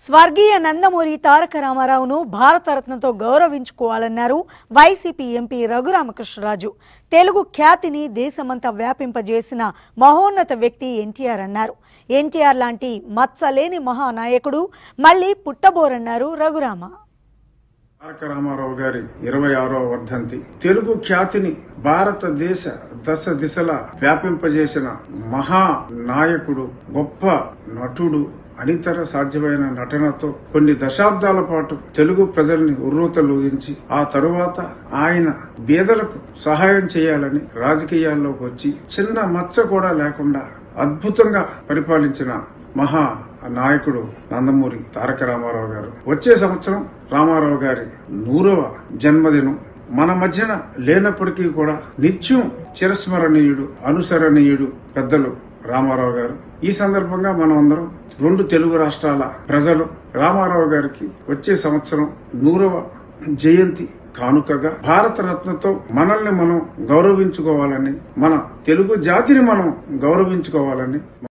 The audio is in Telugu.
స్వర్గీయ నందమూరి తారక రామారావును భారతరత్నతో గౌరవించుకోవాలన్నారు వైసీపీ ఎంపీ రఘురామకృష్ణరాజు తెలుగు ఖ్యాతిని దేశమంతా వ్యాపింపజేసిన మహోన్నత వ్యక్తి ఎన్టీఆర్ అన్నారు ఎన్టీఆర్ లాంటి మచ్చలేని మహానాయకుడు మళ్ళీ పుట్టబోరన్నారు రఘురామ తారక రామారావు గారి ఇరవై ఆరో వర్ధంతి తెలుగు ఖ్యాతిని భారతదేశ దశ దిశలా వ్యాపింపజేసిన మహా నాయకుడు గొప్ప నటుడు అనితర సాధ్యమైన నటనతో కొన్ని దశాబ్దాల పాటు తెలుగు ప్రజల్ని ఉర్రూతలూగించి ఆ తరువాత ఆయన బీదలకు సహాయం చేయాలని రాజకీయాల్లోకి వచ్చి చిన్న మచ్చ కూడా లేకుండా అద్భుతంగా పరిపాలించిన మహా నాయకుడు నందమూరి తారక రామారావు గారు వచ్చే సంవత్సరం రామారావు గారి నూరవ జన్మదినం మన మధ్యన లేనప్పటికీ కూడా నిత్యం చిరస్మరణీయుడు అనుసరణీయుడు పెద్దలు రామారావు గారు ఈ సందర్భంగా మనం అందరం రెండు తెలుగు రాష్ట్రాల ప్రజలు రామారావు గారికి వచ్చే సంవత్సరం నూరవ జయంతి కానుకగా భారతరత్నతో మనల్ని మనం గౌరవించుకోవాలని మన తెలుగు జాతిని మనం గౌరవించుకోవాలని